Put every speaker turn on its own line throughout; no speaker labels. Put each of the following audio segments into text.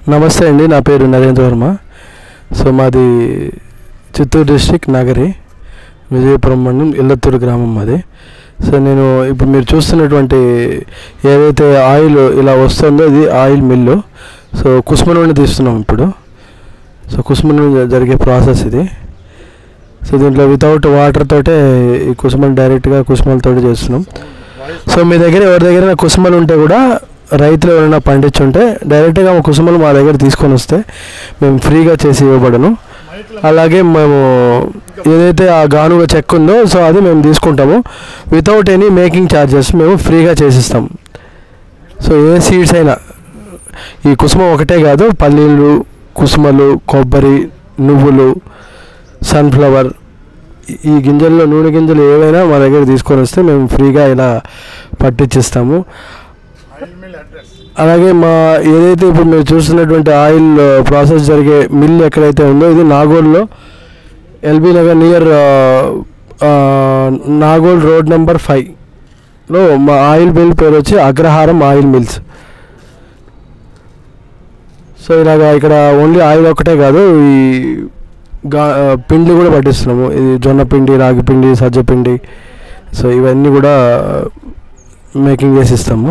నమస్తే అండి నా పేరు నరేంద్ర వర్మ సో మాది చిత్తూరు డిస్టిక్ నగరి విజయపురం మండలం ఇల్లత్తూరు గ్రామం మాది సో నేను ఇప్పుడు మీరు చూస్తున్నటువంటి ఏదైతే ఆయిల్ ఇలా వస్తుందో ఇది ఆయిల్ మిల్లు సో కుసుమ నుండి తీస్తున్నాం ఇప్పుడు సో కుసుమ నుండి జరిగే ప్రాసెస్ ఇది సో దీంట్లో వితౌట్ వాటర్ తోటే ఈ కుసుమలు డైరెక్ట్గా కుసుమలతోటి చేస్తున్నాం సో మీ దగ్గర ఎవరి దగ్గర కుసుమలు ఉంటే కూడా రైతులు ఎవరైనా పండించుంటే డైరెక్ట్గా మా కుసుమలు మా దగ్గర తీసుకొని వస్తే మేము ఫ్రీగా చేసి ఇవ్వబడను అలాగే మేము ఏదైతే ఆ గానుగ చెక్ ఉందో సో అది మేము తీసుకుంటాము వితౌట్ ఎనీ మేకింగ్ ఛార్జెస్ మేము ఫ్రీగా చేసిస్తాం సో ఏ సీడ్స్ అయినా ఈ కుసుమ ఒకటే కాదు పల్లీలు కుసుమలు కొబ్బరి నువ్వులు సన్ఫ్లవర్ ఈ గింజల్లో నూనె గింజలు ఏవైనా మా దగ్గర తీసుకొని వస్తే మేము ఫ్రీగా ఇలా పట్టించిస్తాము అలాగే మా ఏదైతే ఇప్పుడు మీరు చూస్తున్నటువంటి ఆయిల్ ప్రాసెస్ జరిగే మిల్ ఎక్కడైతే ఉందో ఇది నాగోల్లో LB Nagar near Nagole road number ఫైవ్లో మా ఆయిల్ మిల్ పేరు వచ్చి అగ్రహారం ఆయిల్ మిల్స్ సో ఇలాగా ఇక్కడ ఓన్లీ ఆయిల్ ఒకటే కాదు ఈ గా ఆ, పిండి కూడా పట్టిస్తున్నాము ఇది జొన్న పిండి రాగి పిండి సజ్జ పిండి సో ఇవన్నీ కూడా మేకింగ్ చేసి ఇస్తాము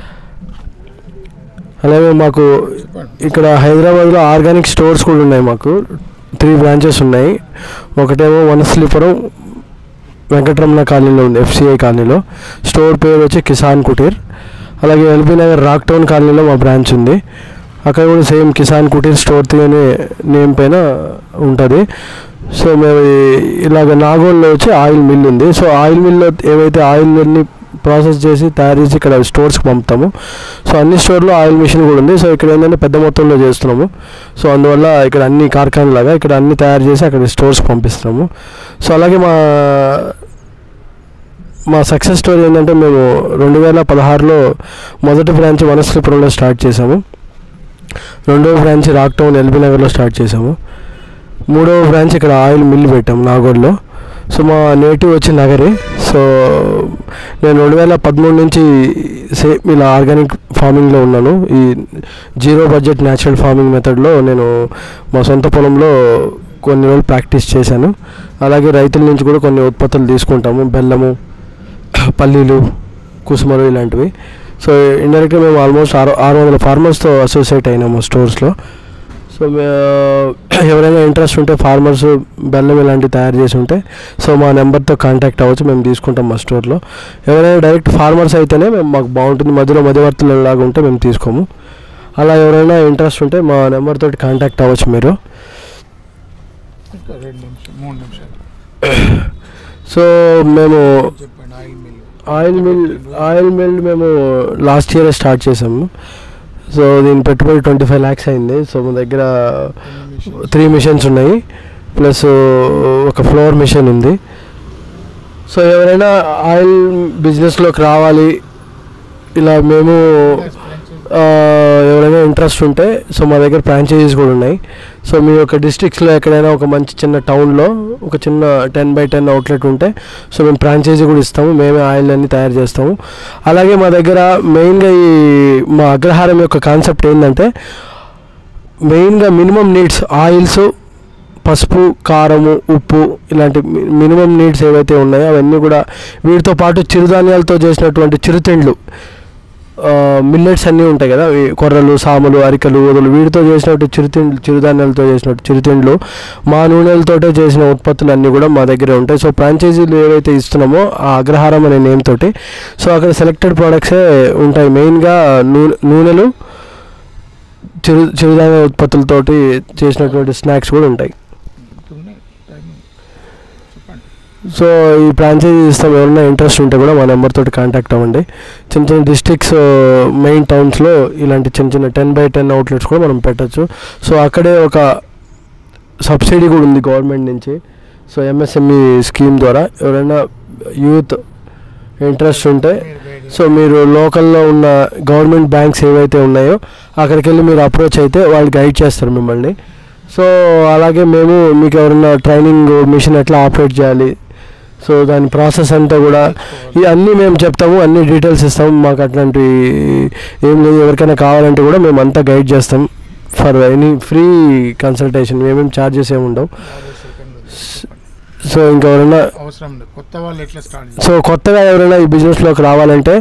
అలాగే మాకు ఇక్కడ హైదరాబాద్లో ఆర్గానిక్ స్టోర్స్ కూడా ఉన్నాయి మాకు త్రీ బ్రాంచెస్ ఉన్నాయి ఒకటేమో వనస్లీపురం వెంకటరమణ కాలనీలో ఉంది ఎఫ్సిఐ కాలనీలో స్టోర్ పేరు వచ్చి కిసాన్ కుటీర్ అలాగే ఎల్బీ నగర్ రాక్ టౌన్ కాలనీలో మా బ్రాంచ్ ఉంది అక్కడ కూడా same Kisan Kuteer store three అనే నేమ్ పైన ఉంటుంది సో మేము ఈ- ఇలాగ నాగోల్లో వచ్చి ఆయిల్ మిల్ ఉంది సో ఆయిల్ మిల్లో ఏవైతే ఆయిల్ అన్ని ప్రాసెస్ చేసి తయారు చేసి ఇక్కడ స్టోర్స్కి పంపుతాము సో అన్ని స్టోర్లో ఆయిల్ మిషన్ కూడా ఉంది సో ఇక్కడ ఏంటంటే పెద్ద మొత్తంలో చేస్తున్నాము సో అందువల్ల ఇక్కడ అన్ని కార్ఖానలాగా ఇక్కడ అన్ని తయారు చేసి అక్కడ స్టోర్స్కి పంపిస్తున్నాము సో అలాగే మా మా సక్సెస్ స్టోరీ ఏంటంటే మేము రెండు వేల పదహారులో మొదటి బ్రాంచ్ వనస్లీపురంలో స్టార్ట్ చేసాము రెండవ బ్రాంచ్ రాక్ టౌన్ ఎల్బీ నగర్లో స్టార్ట్ చేసాము మూడవ బ్రాంచ్ ఇక్కడ ఆయిల్ మిల్ పెట్టాము నాగోల్లో సో మా నేటివ్ వచ్చి నగరి సో నేను రెండు వేల పదమూడు నుంచి సేమ్ ఇలా ఆర్గానిక్ ఫార్మింగ్లో ఉన్నాను ఈ జీరో బడ్జెట్ న్యాచురల్ ఫార్మింగ్ మెథడ్లో నేను మా సొంత పొలంలో కొన్ని రోజులు ప్రాక్టీస్ చేశాను అలాగే రైతుల నుంచి కూడా కొన్ని ఉత్పత్తులు తీసుకుంటాము బెల్లము పల్లీలు కుసుమలు ఇలాంటివి సో ఇండైరెక్ట్గా మేము ఆల్మోస్ట్ ఆరు ఆరు వందల ఫార్మర్స్తో అసోసియేట్ అయినాము స్టోర్స్లో సో మే- ఎవరైనా ఇంట్రెస్ట్ ఉంటే ఫార్మర్స్ బెల్లం ఇలాంటివి తయారు చేసి ఉంటే సో మా నెంబర్తో కాంటాక్ట్ అవ్వచ్చు మేము తీసుకుంటాం మా స్టోర్లో ఎవరైనా డైరెక్ట్ ఫార్మర్స్ అయితేనే మేము మాకు బాగుంటుంది మధ్యలో మధ్యవర్తులు లాగా ఉంటే మేము తీసుకోము అలా ఎవరైనా ఇంట్రెస్ట్ ఉంటే మా నెంబర్ తోటి కాంటాక్ట్ అవ్వచ్చు మీరు
ఇంకా రెండు నిమిషం మూడు నిమిషాలు
సో మేము
చెప్పండి oil mill
oil mill oil mill మేము లాస్ట్ ఇయర్ స్టార్ట్ చేసాము సో దీని పెట్టుబడి ట్వంటీ ఫైవ్ ల్యాక్స్ అయింది సో మా దగ్గర త్రీ మిషన్స్ ఉన్నాయి ప్లస్ ఒక ఫ్లోర్ మిషన్ ఉంది సో ఎవరైనా ఆయిల్ బిజినెస్లోకి రావాలి ఇలా మేము ఆ, ఎవరైనా ఇంట్రెస్ట్ ఉంటే సో మా దగ్గర ఫ్రాంచైజీస్ కూడా ఉన్నాయి సో మీ యొక్క డిస్ట్రిక్ట్స్లో ఎక్కడైనా ఒక మంచి చిన్న టౌన్లో ఒక చిన్న టెన్ బై టెన్ అవుట్లెట్ ఉంటే సో మేము ఫ్రాంచైజీ కూడా ఇస్తాము మేమే ఆయిల్ అన్ని తయారు చేస్తాము అలాగే మా దగ్గర మెయిన్గా ఈ మా అగ్రహారం యొక్క కాన్సెప్ట్ ఏంటంటే మెయిన్గా మినిమం నీడ్స్ ఆయిల్స్ పసుపు కారము ఉప్పు ఇలాంటి మినిమం నీడ్స్ ఏవైతే ఉన్నాయో అవన్నీ కూడా వీటితో పాటు చిరుధాన్యాలతో చేసినటువంటి చిరుతిండ్లు మిల్లెట్స్ అన్నీ ఉంటాయి కదా ఈ కొర్రలు సాములు అరికలు ఊదలు వీటితో చేసినట్టు చిరుతిండ్లు చిరుధాన్యాలతో చేసినట్టు చిరుతిండ్లు మా నూనెలతోటే చేసిన ఉత్పత్తులు అన్నీ కూడా మా దగ్గర ఉంటాయి సో ఫ్రాంచైజీలు ఏవైతే ఇస్తున్నామో ఆ అగ్రహారం అనే నేమ్ తోటి సో అక్కడ సెలెక్టెడ్ ప్రోడక్ట్సే ఉంటాయి మెయిన్గా నూనె నూనెలు చిరు చిరుధాన్య ఉత్పత్తులతోటి చేసినటువంటి స్నాక్స్ కూడా ఉంటాయి
ఉన్నాయి టైం చెప్పండి
సో ఈ ఫ్రాంచైజీ ఇస్తాం ఎవరైనా ఇంట్రెస్ట్ ఉంటే కూడా మా నెంబర్ తోటి కాంటాక్ట్ అవ్వండి చిన్న చిన్న డిస్ట్రిక్ట్స్ మెయిన్ టౌన్స్లో ఇలాంటి చిన్న చిన్న టెన్ బై టెన్ అవుట్లెట్స్ కూడా మనం పెట్టచ్చు సో అక్కడే ఒక సబ్సిడీ కూడా ఉంది గవర్నమెంట్ నుంచి సో ఎంఎస్ఎంఈ స్కీమ్ ద్వారా ఎవరైనా యూత్ ఇంట్రెస్ట్ ఉంటే
మీరు వేడి
సో మీరు లోకల్లో ఉన్న గవర్నమెంట్ బ్యాంక్స్ ఏవైతే ఉన్నాయో అక్కడికి వెళ్ళి మీరు అప్రోచ్ అయితే వాళ్ళు గైడ్ చేస్తారు మిమ్మల్ని సో అలాగే మేము మీకు ఎవరైనా ట్రైనింగ్ మిషన్ ఎట్లా ఆపరేట్ చేయాలి సో దాని ప్రాసెస్ అంతా కూడా ఈ అన్నీ మేము చెప్తాము అన్ని డీటెయిల్స్ ఇస్తాము మాకు అట్లాంటి ఏం లేదు ఎవరికైనా కావాలంటే కూడా మేము అంతా గైడ్ చేస్తాం ఫర్ ఎనీ ఫ్రీ కన్సల్టేషన్ మేమేం ఛార్జెస్ ఏమి ఉండవు
యాభై సెకండ్లు చెప్పండి.
సో ఇంకెవరైనా
అవసరం లేదు కొత్త వాళ్ళు ఎట్లా స్టార్ట్
సో కొత్తగా ఎవరైనా ఈ బిజినెస్లోకి రావాలంటే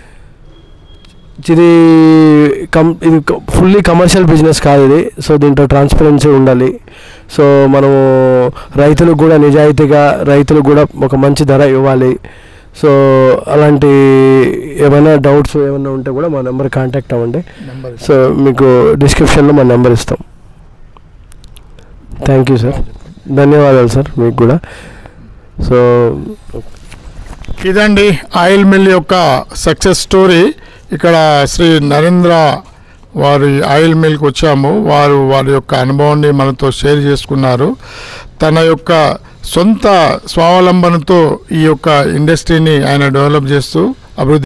ఇది కం ఇది ఫుల్లీ కమర్షియల్ బిజినెస్ కాదు ఇది సో దీంట్లో ట్రాన్స్పరెన్సీ ఉండాలి సో మనము రైతులకు కూడా నిజాయితీగా రైతులకు కూడా ఒక మంచి ధర ఇవ్వాలి సో అలాంటి ఏమైనా డౌట్స్ ఏమైనా ఉంటే కూడా మా నెంబర్ కాంటాక్ట్ అవ్వండి
నెంబర్
సో మీకు డిస్క్రిప్షన్లో మా నెంబర్ ఇస్తాం థ్యాంక్ యూ సార్ ధన్యవాదాలు సార్ మీకు కూడా సో
ఇదండి ఆయిల్ మిల్ యొక్క సక్సెస్ స్టోరీ ఇక్కడ శ్రీ నరేంద్ర వారి ఆయిల్ మిల్కి వచ్చాము వారు వారి యొక్క అనుభవాన్ని మనతో షేర్ చేసుకున్నారు తన యొక్క సొంత స్వావలంబనతో ఈ యొక్క ఇండస్ట్రీని ఆయన డెవలప్ చేస్తూ అభివృద్ధి